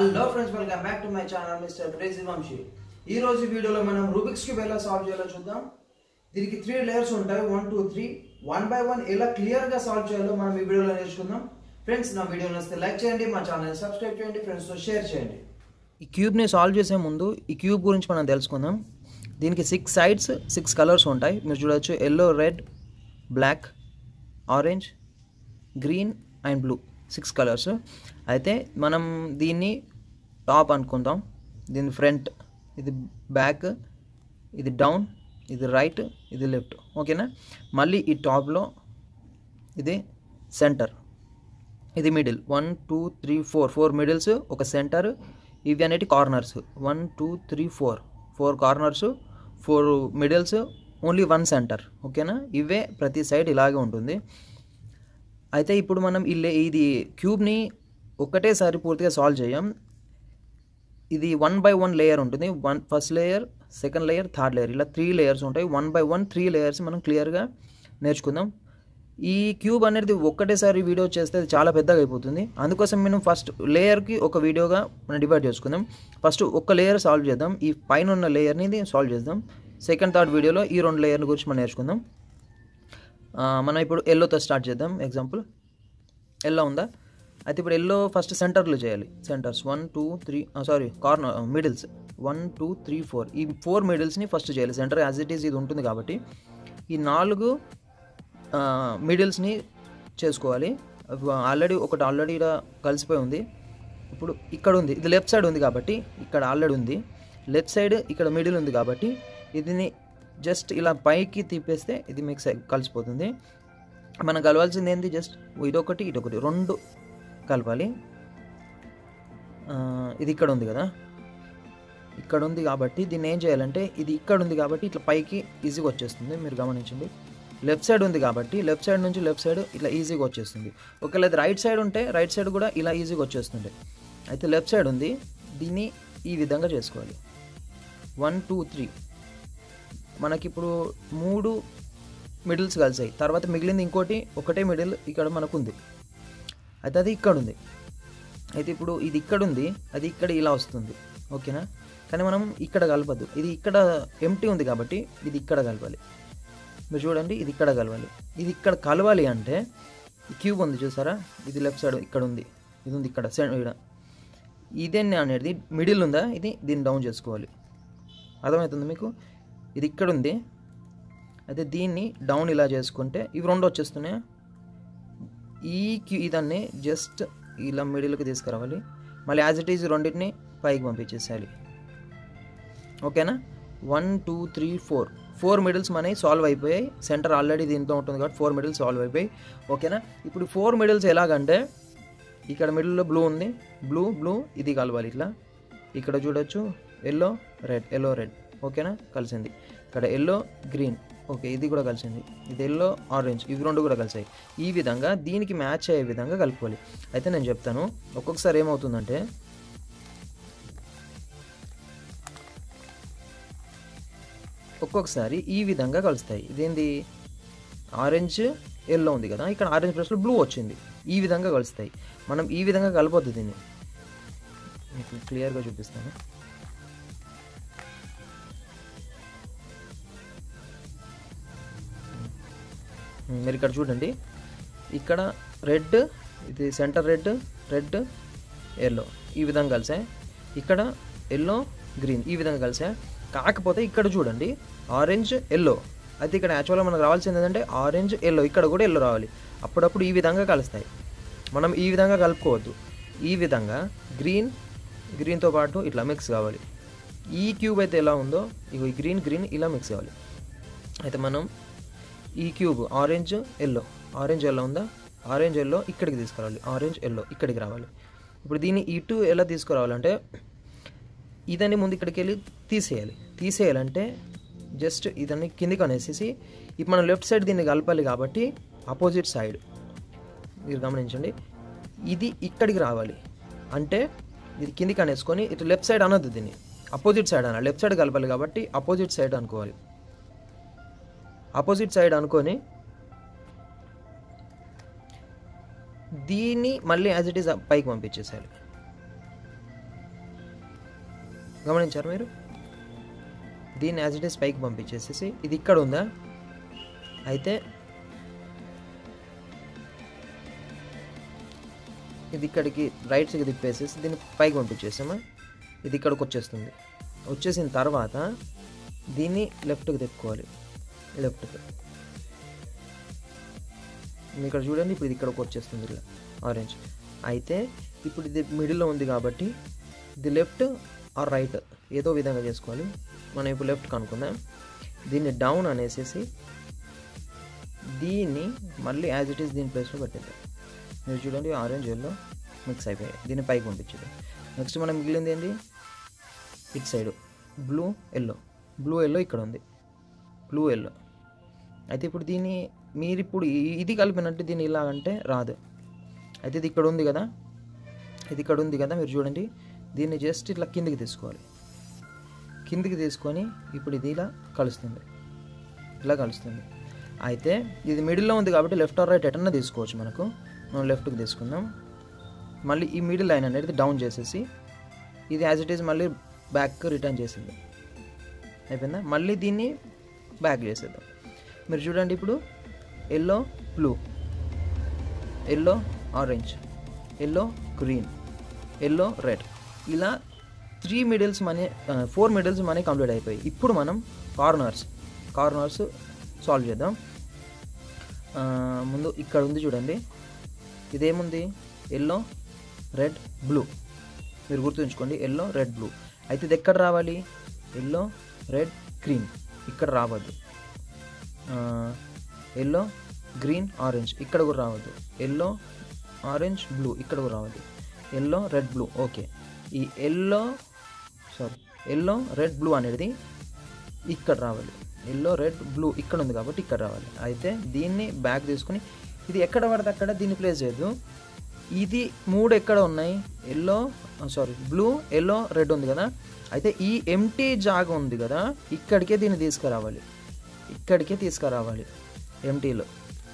Hello friends welcome back to my channel mister crazy Vamsi ఈ రోజు వీడియోలో మనం రూబిక్స్ క్యూబ్ ఎలా సాల్వ్ చేయాలో చూద్దాం దీనికి త్రీ లేయర్స్ ఉంటాయి one two three one by one ఎలా క్లియర్ గా సాల్వ్ చేయాలో మనం ఈ వీడియోలో నేర్చుకుందాం ఫ్రెండ్స్ నా వీడియో నచ్చితే లైక్ చేయండి మా ఛానల్ సబ్స్క్రైబ్ చేయండి ఫ్రెండ్స్ తో షేర్ చేయండి ఈ క్యూబ్ని సాల్వ్ చేసే ముందు ఈ క్యూబ్ గురించి మనం తెలుసుకుందాం దీనికి సిక్స్ సైడ్స్ సిక్స్ కలర్స్ ఉంటాయి మీరు చూడొచ్చు yellow red black orange green and blue six colours అయితే మనం దీన్ని టాప్ అనుకుందాం దీని ఫ్రంట్ ఇది బ్యాక్ ఇది డౌన్ ఇది రైట్ ఇది లెఫ్ట్ ఓకేనా మళ్ళీ ఈ టాప్లో ఇది సెంటర్ ఇది middle one two three four four middles ఒక సెంటర్ ఇవి అనేటి corners one two three four four corners four middles only one centre ఓకేనా ఇవే ప్రతి సైడ్ ఇలాగే ఉంటుంది అయితే ఇప్పుడు మనం ఈ లే- ఇది క్యూబ్ని ఒకటేసారి పూర్తిగా సాల్వ్ చేయం ఇది వన్ బై వన్ లేయర్ ఉంటుంది one first layer second layer third layer ఇలా త్రీ లేయర్స్ ఉంటాయి one by one three layers మనం క్లియర్గా నేర్చుకుందాం ఈ క్యూబ్ అనేది ఒక్కటేసారి వీడియో చేస్తే అది చాలా పెద్దగా అయిపోతుంది అందుకోసం మనం ఫస్ట్ లేయర్కి ఒక వీడియోగా మనం డివైడ్ చేసుకుందాం ఫస్ట్ ఒక లేయర్ సాల్వ్ చేద్దాం ఈ పైన ఉన్న లేయర్ని సాల్వ్ చేద్దాం సెకండ్ థర్డ్ వీడియోలో ఈ రెండు లేయర్ల గురించి మనం నేర్చుకుందాం ఆ, మనం ఇప్పుడు ఎల్లోతో స్టార్ట్ చేద్దాం ఎగ్జాంపుల్ ఎల్లో ఉందా అయితే ఇప్పుడు ఎల్లో ఫస్ట్ సెంటర్లో చేయాలి centres one two three sorry corner middles one two three four ఈ ఫోర్ మిడిల్స్ని ఫస్ట్ చేయాలి సెంటర్ యాజ్ ఇట్ ఈస్ ఇది ఉంటుంది కాబట్టి ఈ నాలుగు మిడిల్స్ని చేసుకోవాలి ఆల్రెడీ ఒకటి ఆల్రెడీ ఇక్కడ కలిసిపోయి ఉంది ఇప్పుడు ఇక్కడ ఉంది ఇది లెఫ్ట్ సైడ్ ఉంది కాబట్టి ఇక్కడ ఆల్రెడీ ఉంది లెఫ్ట్ సైడ్ ఇక్కడ మిడిల్ ఉంది కాబట్టి ఇదిని జస్ట్ ఇలా పైకి తిప్పేస్తే ఇది మిక్స్ అయి కలిసిపోతుంది మనం కలవాల్సింది ఏంటి జస్ట్ ఇదొకటి ఇదొకటి రెండు కలపాలి ఆ, ఇది ఇక్కడ ఉంది కదా ఇక్కడ ఉంది కాబట్టి దీన్ని ఏం చేయాలంటే ఇది ఇక్కడ ఉంది కాబట్టి ఇట్లా పైకి ఈజీగా వచ్చేస్తుంది మీరు గమనించండి లెఫ్ట్ సైడ్ ఉంది కాబట్టి లెఫ్ట్ సైడ్ నుంచి లెఫ్ట్ సైడ్ ఇట్లా ఈజీగా వచ్చేస్తుంది ఒకవేళ అది రైట్ సైడ్ ఉంటే రైట్ సైడ్ కూడా ఇలా ఈజీగా వచ్చేస్తుంది అయితే లెఫ్ట్ సైడ్ ఉంది దీన్ని ఈ విధంగా చేసుకోవాలి వన్ టూ త్రీ మనకిప్పుడు మూడు మిడిల్స్ కలిసాయి తర్వాత మిగిలింది ఇంకోటి ఒకటే మిడిల్ ఇక్కడ మనకు ఉంది అయితే అది ఇక్కడ ఉంది అయితే ఇప్పుడు ఇది ఇక్కడ ఉంది అది ఇక్కడ ఇలా వస్తుంది ఓకేనా కానీ మనం ఇక్కడ కలపద్దు ఇది ఇక్కడ ఎంటీ ఉంది కాబట్టి ఇది ఇక్కడ కలపాలి మీరు చూడండి ఇది ఇక్కడ కలవాలి ఇది ఇక్కడ కలవాలి అంటే ఈ క్యూబ్ ఉంది చూసారా ఇది లెఫ్ట్ సైడ్ ఇక్కడ ఉంది ఇది ఉంది ఇక్కడ సెంటర్ ఇక్కడ ఇదేంటి అనేది మిడిల్ ఉందా ఇది దీన్ని డౌన్ చేసుకోవాలి అర్థమవుతుంది మీకు ఇది ఇక్కడ ఉంది అయితే దీన్ని డౌన్ ఇలా చేసుకుంటే ఇవి రెండు వచ్చేస్తున్నాయి ఈ క్యూ ఇదాన్ని జస్ట్ ఇలా మిడిల్కి తీసుకురావాలి మళ్ళీ యాజ్ ఇట్ ఈజ్ రెండింటిని పైకి పంపించేసేయాలి ఓకేనా one two three four four middles మనవి సాల్వ్ అయిపోయాయి సెంటర్ ఆల్రెడీ దీంతో ఉంటుంది కాబట్టి ఫోర్ మిడిల్స్ సాల్వ్ అయిపోయాయి ఓకేనా ఇప్పుడు ఫోర్ మిడిల్స్ ఎలాగంటే ఇక్కడ మిడిల్లో బ్లూ ఉంది బ్లూ బ్లూ ఇది కలవాలి ఇట్లా ఇక్కడ చూడొచ్చు ఎల్లో రెడ్ ఎల్లో రెడ్ ఓకేనా కలిసింది ఇక్కడ ఎల్లో గ్రీన్ ఓకే ఇది కూడా కలిసింది ఇది ఎల్లో ఆరెంజ్ ఇవి రెండు కూడా కలిసాయి ఈ విధంగా దీనికి మ్యాచ్ అయ్యే విధంగా కలుపుకోవాలి అయితే నేను చెప్తాను ఒక్కొక్కసారి ఏమవుతుందంటే ఒక్కొక్కసారి ఈ విధంగా కలుస్తాయి ఇదేంది ఆరెంజ్ ఎల్లో ఉంది కదా ఇక్కడ ఆరెంజ్ ప్లస్లో బ్లూ వచ్చింది ఈ విధంగా కలుస్తాయి మనం ఈ విధంగా కలపొద్దు దీన్ని మీకు క్లియర్గా చూపిస్తాను ఉమ్, మీరు ఇక్కడ చూడండి ఇక్కడ రెడ్ ఇది సెంటర్ రెడ్ రెడ్ ఎల్లో ఈ విధంగా కలిసాయి ఇక్కడ ఎల్లో గ్రీన్ ఈ విధంగా కలిసాయి కాకపోతే ఇక్కడ చూడండి ఆరెంజ్ ఎల్లో అయితే ఇక్కడ యాక్చువల్గా మనకు రావాల్సింది ఏంటంటే ఆరెంజ్ ఎల్లో ఇక్కడ కూడా ఎల్లో రావాలి అప్పుడప్పుడు ఈ విధంగా కలుస్తాయి మనం ఈ విధంగా కలుపుకోవద్దు ఈ విధంగా గ్రీన్ గ్రీన్తో పాటు ఇట్లా మిక్స్ కావాలి ఈ క్యూబ్ అయితే ఎలా ఉందో ఇగో ఈ గ్రీన్ గ్రీన్ ఇలా మిక్స్ కావాలి అయితే మనం ఈ cube orange yellow orange yellow ఉందా ఆరెంజ్ ఎల్లో ఇక్కడికి తీసుకురావాలి ఆరెంజ్ ఎల్లో ఇక్కడికి రావాలి ఇప్పుడు దీన్ని ఇటు ఎలా తీసుకురావాలంటే ఇదని ముందు ఇక్కడికి వెళ్ళి తీసేయాలి తీసేయాలంటే జస్ట్ ఇదని కిందికి అనేసేసి ఇప్పుడు మనం లెఫ్ట్ సైడ్ దీన్ని కలపాలి కాబట్టి అపోజిట్ సైడ్ మీరు గమనించండి ఇది ఇక్కడికి రావాలి అంటే ఇది కిందికి అనేసుకొని ఇటు లెఫ్ట్ సైడ్ అనొద్దు దీన్ని అపోజిట్ సైడ్ అనాలి లెఫ్ట్ సైడ్ కలపాలి కాబట్టి అపోజిట్ సైడ్ అనుకోవాలి ఆపోజిట్ సైడ్ అనుకొని దీన్ని మళ్ళీ యాజ్ ఇట్ ఈస్ పైకి పంపించేసేయాలి గమనించారు మీరు దీన్ని యాజ్ ఇట్ ఈస్ పైకి పంపించేసేసి ఇది ఇక్కడ ఉందా అయితే ఇది ఇక్కడికి రైట్ సైడ్ తిప్పేసేసి దీన్ని పైకి పంపించేసామా ఇది ఇక్కడికి వచ్చేస్తుంది వచ్చేసిన తర్వాత దీన్ని లెఫ్ట్కి తిప్పుకోవాలి లెఫ్ట్కి మీరు ఇక్కడ చూడండి ఇప్పుడు ఇది ఇక్కడికి వచ్చేస్తుంది ఇలా ఆరెంజ్ అయితే ఇప్పుడు ఇది మిడిల్లో ఉంది కాబట్టి ఇది లెఫ్ట్ ఆర్ రైట్ ఏదో విధంగా చేసుకోవాలి మనం ఇప్పుడు లెఫ్ట్ కనుక్కుందాం దీన్ని డౌన్ అనేసేసి దీన్ని మళ్ళీ యాజ్ ఇట్ ఈస్ దీని ప్లేస్లో పెట్టేద్దాం మీరు చూడండి ఆరెంజ్ ఎల్లో మిక్స్ అయిపోయాయి దీన్ని పైకి పంపించేది నెక్స్ట్ మనం మిగిలింది ఏంటి ఇట్ side blue yellow blue yellow ఇక్కడ ఉంది బ్లూ ఎల్లో అయితే ఇప్పుడు దీన్ని మీరు ఇప్పుడు ఈ- ఇది కలిపినట్టు దీన్ని ఇలా అంటే రాదు అయితే ఇది ఇక్కడ ఉంది కదా ఇది ఇక్కడ ఉంది కదా మీరు చూడండి దీన్ని జస్ట్ ఇట్లా కిందికి తీసుకోవాలి కిందికి తీసుకొని ఇప్పుడు ఇది ఇలా కలుస్తుంది ఇలా కలుస్తుంది అయితే ఇది మిడిల్లో ఉంది కాబట్టి లెఫ్ట్ ఆర్ రైట్ ఎటన్నా తీసుకోవచ్చు మనకు మనం లెఫ్ట్కి తీసుకుందాం మళ్ళీ ఈ మిడిల్ లైన్ అనేది డౌన్ చేసేసి ఇది యాజ్ ఇట్ ఈస్ మళ్ళీ బ్యాక్ రిటర్న్ చేసింది అయిపోయిందా మళ్ళీ దీన్ని బ్యాక్ చేసేద్దాం మీరు చూడండి ఇప్పుడు yellow blue yellow orange yellow green yellow red ఇలా త్రీ మిడిల్స్ మనీ ఫోర్ మిడిల్స్ మనీ కంప్లీట్ అయిపోయాయి ఇప్పుడు మనం కార్నర్స్ కార్నర్స్ సాల్వ్ చేద్దాం ఆ, ముందు ఇక్కడ ఉంది చూడండి ఇదేముంది ఎల్లో రెడ్ బ్లూ మీరు గుర్తుంచుకోండి ఎల్లో రెడ్ బ్లూ అయితే ఇది ఎక్కడ రావాలి ఎల్లో రెడ్ గ్రీన్ ఇక్కడ రావద్దు ఎల్లో గ్రీన్ ఆరెంజ్ ఇక్కడ కూడా రావద్దు ఎల్లో ఆరెంజ్ బ్లూ ఇక్కడ కూడా రావద్దు ఎల్లో రెడ్ బ్లూ ఓకే ఈ yellow sorry yellow red blue అనేది ఇక్కడ రావాలి ఎల్లో రెడ్ బ్లూ ఇక్కడ ఉంది కాబట్టి ఇక్కడ రావాలి అయితే దీన్ని బ్యాక్ తీసుకుని ఇది ఎక్కడ పడితే అక్కడ దీన్ని ప్లేస్ చేయొద్దు ఇది మూడు ఎక్కడ ఉన్నాయి yellow sorry blue yellow red ఉంది కదా అయితే ఈ ఎంటీ జాగా ఉంది కదా ఇక్కడికే దీన్ని తీసుకురావాలి ఇక్కడికే తీసుకురావాలి ఎంటీలో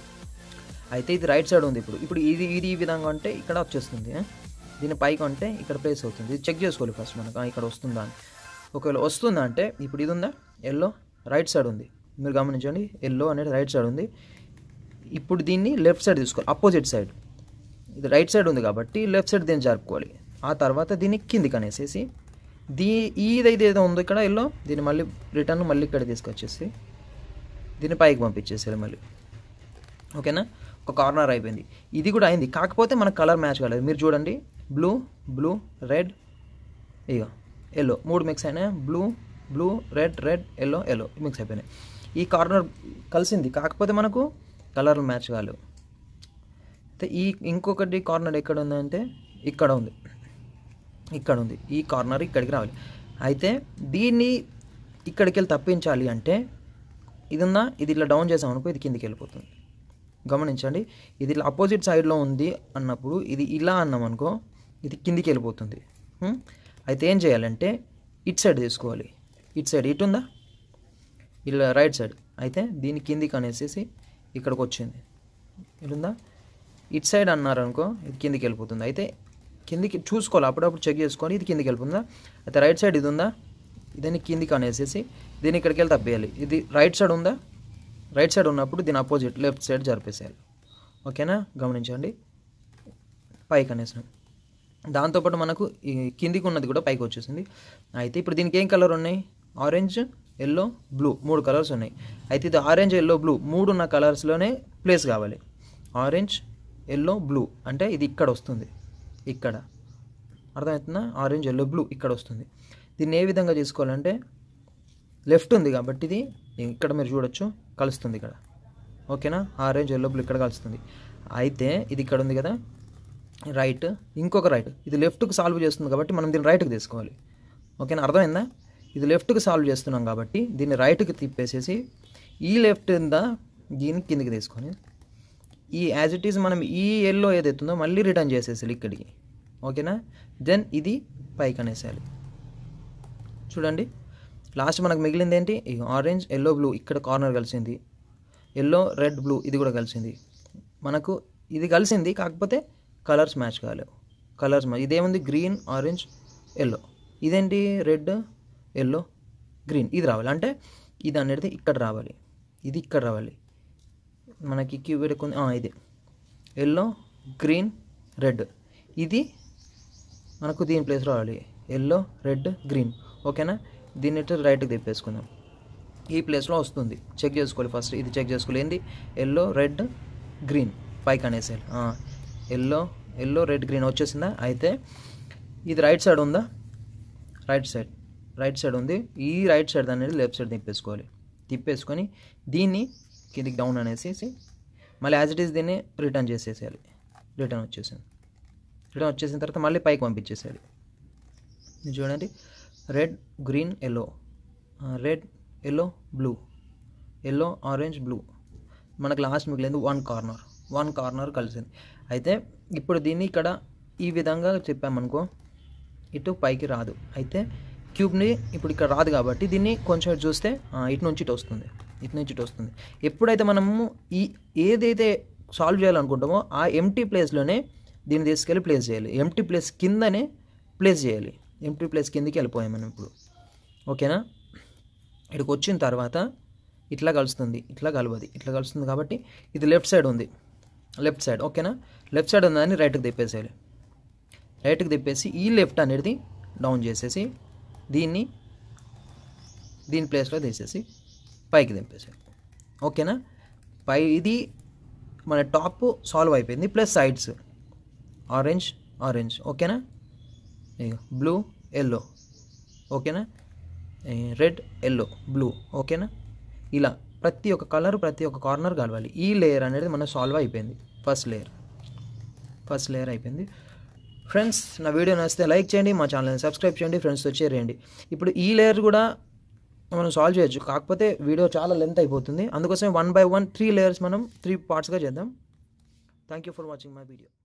అయితే ఇది రైట్ సైడ్ ఉంది ఇప్పుడు ఇప్పుడు ఇది ఇది ఈ విధంగా అంటే ఇక్కడ వచ్చేస్తుంది ఆ? దీని పైకి అంటే ఇక్కడ ప్లేస్ అవుతుంది ఇది చెక్ చేసుకోవాలి ఫస్ట్ మనకు ఆ, ఇక్కడ వస్తుందా అని ఒకవేళ వస్తుందా అంటే ఇప్పుడు ఇది ఉందా ఎల్లో రైట్ సైడ్ ఉంది మీరు గమనించండి ఎల్లో అనేది రైట్ సైడ్ ఉంది ఇప్పుడు దీన్ని లెఫ్ట్ సైడ్ తీసుకోవాలి అపోజిట్ సైడ్ ఇది రైట్ సైడ్ ఉంది కాబట్టి లెఫ్ట్ సైడ్ దీన్ని జరుపుకోవాలి ఆ తర్వాత దీన్ని కిందికి అనేసేసి దీ ఈదైతే ఏదో ఉందో ఇక్కడ ఎల్లో దీన్ని మళ్ళీ రిటర్న్ మళ్ళీ ఇక్కడ తీసుకొచ్చేసి దీన్ని పైకి పంపించేసేయాలి మళ్ళీ ఓకేనా ఒక కార్నర్ అయిపోయింది ఇది కూడా అయింది కాకపోతే మనకు కలర్ మ్యాచ్ కాలేదు మీరు చూడండి బ్లూ బ్లూ రెడ్ ఇక ఎల్లో మూడు మిక్స్ అయినాయి blue blue red red yellow yellow mix అయిపోయినాయి ఈ కార్నర్ కలిసింది కాకపోతే మనకు కలర్ మ్యాచ్ కాలేవు అయితే ఈ ఇంకొకటి కార్నర్ ఎక్కడ ఉందంటే ఇక్కడ ఉంది ఇక్కడ ఉంది ఈ కార్నర్ ఇక్కడికి రావాలి అయితే దీన్ని ఇక్కడికి వెళ్ళి తప్పించాలి అంటే ఇది ఉందా ఇది ఇట్లా డౌన్ చేసాం అనుకో ఇది కిందికి వెళ్ళిపోతుంది గమనించండి ఇది ఇలా అపోజిట్ సైడ్లో ఉంది అన్నప్పుడు ఇది ఇలా అన్నాం అనుకో ఇది కిందికి వెళ్ళిపోతుంది హ్మ్? అయితే ఏం చేయాలంటే ఇట్ సైడ్ తీసుకోవాలి ఇట్ సైడ్ ఇటు ఉందా ఇలా రైట్ సైడ్ అయితే దీన్ని కిందికి అనేసేసి ఇక్కడికి వచ్చింది ఇటుందా ఇట్ సైడ్ అన్నారు అనుకో ఇది కిందికి వెళ్ళిపోతుంది అయితే కిందికి చూసుకోవాలి అప్పుడప్పుడు చెక్ చేసుకొని ఇది కిందికి వెళ్ళిపోతుందా అయితే రైట్ సైడ్ ఇది ఉందా దీన్ని కిందికి అనేసేసి దీన్ని ఇక్కడికి వెళ్ళి తప్పేయాలి ఇది రైట్ సైడ్ ఉందా రైట్ సైడ్ ఉన్నప్పుడు దీని అపోజిట్ లెఫ్ట్ సైడ్ జరిపేసేయాలి ఓకేనా గమనించండి పైకి అనేసాం దాంతోపాటు మనకు ఈ కిందికి ఉన్నది కూడా పైకి వచ్చేసింది అయితే ఇప్పుడు దీనికి ఏం కలర్ ఉన్నాయి ఆరెంజ్ ఎల్లో బ్లూ మూడు కలర్స్ ఉన్నాయి అయితే ఇది ఆరెంజ్ ఎల్లో బ్లూ మూడు ఉన్న కలర్స్లోనే ప్లేస్ కావాలి ఆరెంజ్ ఎల్లో బ్లూ అంటే ఇది ఇక్కడ వస్తుంది ఇక్కడ అర్థమవుతుందా ఆరెంజ్ ఎల్లో బ్లూ ఇక్కడ వస్తుంది దీన్ని ఏ విధంగా చేసుకోవాలంటే లెఫ్ట్ ఉంది కాబట్టి ఇది ఇక్కడ మీరు చూడొచ్చు కలుస్తుంది ఇక్కడ ఓకేనా ఆరెంజ్ ఎల్లో బ్లూ ఇక్కడ కలుస్తుంది అయితే ఇది ఇక్కడ ఉంది కదా రైట్ ఇంకొక రైట్ ఇది లెఫ్ట్కి సాల్వ్ చేస్తుంది కాబట్టి మనం దీన్ని రైట్కి తీసుకోవాలి ఓకేనా అర్థమైందా ఇది లెఫ్ట్కి సాల్వ్ చేస్తున్నాం కాబట్టి దీన్ని రైట్కి తిప్పేసేసి ఈ లెఫ్ట్ ఉందా దీన్ని కిందికి తీసుకొని ఈ యాజ్ ఇట్ ఈజ్ మనం ఈ ఎల్లో ఏదైతుందో మళ్ళీ రిటర్న్ చేసేసాలి ఇక్కడికి ఓకేనా దెన్ ఇది పైకి అనేసేయాలి చూడండి లాస్ట్ మనకు మిగిలింది ఏంటి ఇక ఆరెంజ్ ఎల్లో బ్లూ ఇక్కడ కార్నర్ కలిసింది ఎల్లో రెడ్ బ్లూ ఇది కూడా కలిసింది మనకు ఇది కలిసింది కాకపోతే కలర్స్ మ్యాచ్ కాలేవు కలర్స్ మ్యాచ్ ఇదేముంది గ్రీన్ ఆరెంజ్ ఎల్లో ఇదేంటి రెడ్ ఎల్లో గ్రీన్ ఇది రావాలి అంటే ఇది అనేది ఇక్కడ రావాలి ఇది ఇక్కడ రావాలి మనకి క్యూబ్ పెట్టుకుంది ఆ, ఇది ఎల్లో గ్రీన్ రెడ్ ఇది మనకు దీని ప్లేస్ రావాలి ఎల్లో రెడ్ గ్రీన్ ఓకేనా దీన్ని ఇటు రైట్కి తిప్పేసుకుందాం ఈ ప్లేస్లో వస్తుంది చెక్ చేసుకోవాలి ఫస్ట్ ఇది చెక్ చేసుకోవాలి ఏంది ఎల్లో రెడ్ గ్రీన్ పైకి అనేసేయాలి ఎల్లో ఎల్లో రెడ్ గ్రీన్ వచ్చేసిందా అయితే ఇది రైట్ సైడ్ ఉందా రైట్ సైడ్ రైట్ సైడ్ ఉంది ఈ రైట్ సైడ్ అనేది లెఫ్ట్ సైడ్ తిప్పేసుకోవాలి తిప్పేసుకొని దీన్ని కిందికి డౌన్ అనేసి మళ్ళీ యాజ్ ఇట్ ఈస్ దీన్ని రిటర్న్ చేసేసేయాలి రిటర్న్ వచ్చేసింది రిటర్న్ వచ్చేసిన తర్వాత మళ్ళీ పైకి పంపించేసేయాలి ఇది చూడండి red green yellow red yellow blue yellow orange blue మనకు లాస్ట్ మిగిలింది వన్ కార్నర్ వన్ కార్నర్ కలిసింది అయితే ఇప్పుడు దీన్ని ఇక్కడ ఈ విధంగా చెప్పామనుకో ఇటు పైకి రాదు అయితే క్యూబ్ని ఇప్పుడు ఇక్కడ రాదు కాబట్టి దీన్ని కొంచెం ఇటు చూస్తే ఆ, ఇటు నుంచి ఇటు వస్తుంది ఇటు నుంచి ఇటు వస్తుంది ఎప్పుడైతే మనము ఈ ఏదైతే సాల్వ్ చేయాలనుకుంటామో ఆ ఎంటీ ప్లేస్లోనే దీన్ని తీసుకెళ్ళి ప్లేస్ చేయాలి ఎంటీ ప్లేస్ కిందనే ప్లేస్ చేయాలి ఎంటీ ప్లేస్ కిందకి వెళ్ళిపోయాం మనం ఇప్పుడు ఓకేనా ఇక్కడికి వచ్చిన తర్వాత ఇట్లా కలుస్తుంది ఇట్లా కలవది ఇట్లా కలుస్తుంది కాబట్టి ఇది లెఫ్ట్ సైడ్ ఉంది లెఫ్ట్ సైడ్ ఓకేనా లెఫ్ట్ సైడ్ ఉందని రైట్కి తిప్పేసేయాలి రైట్కి తిప్పేసి ఈ లెఫ్ట్ అనేది డౌన్ చేసేసి దీన్ని దీని ప్లేస్లో తీసేసి పైకి దింపేసాడు ఓకేనా పై ఇది మన టాప్ సాల్వ్ అయిపోయింది ప్లస్ సైడ్స్ ఆరెంజ్ ఆరెంజ్ ఓకేనా ఇక బ్లూ ఎల్లో ఓకేనా రెడ్ ఎల్లో బ్లూ ఓకేనా ఇలా ప్రతి ఒక్క కలర్ ప్రతి ఒక్క కార్నర్ కలవాలి ఈ లేయర్ అనేది మన సాల్వ్ అయిపోయింది ఫస్ట్ లేయర్ ఫస్ట్ లేయర్ అయిపోయింది ఫ్రెండ్స్ నా వీడియో నచ్చితే లైక్ చేయండి మా ఛానల్ని సబ్స్క్రైబ్ చేయండి ఫ్రెండ్స్తో చేయండి ఇప్పుడు ఈ లేయర్ కూడా మనం సాల్వ్ చేయొచ్చు కాకపోతే వీడియో చాలా లెంత్ అయిపోతుంది అందుకోసం one by one three layers మనం త్రీ పార్ట్స్గా చేద్దాం thank you for watching my video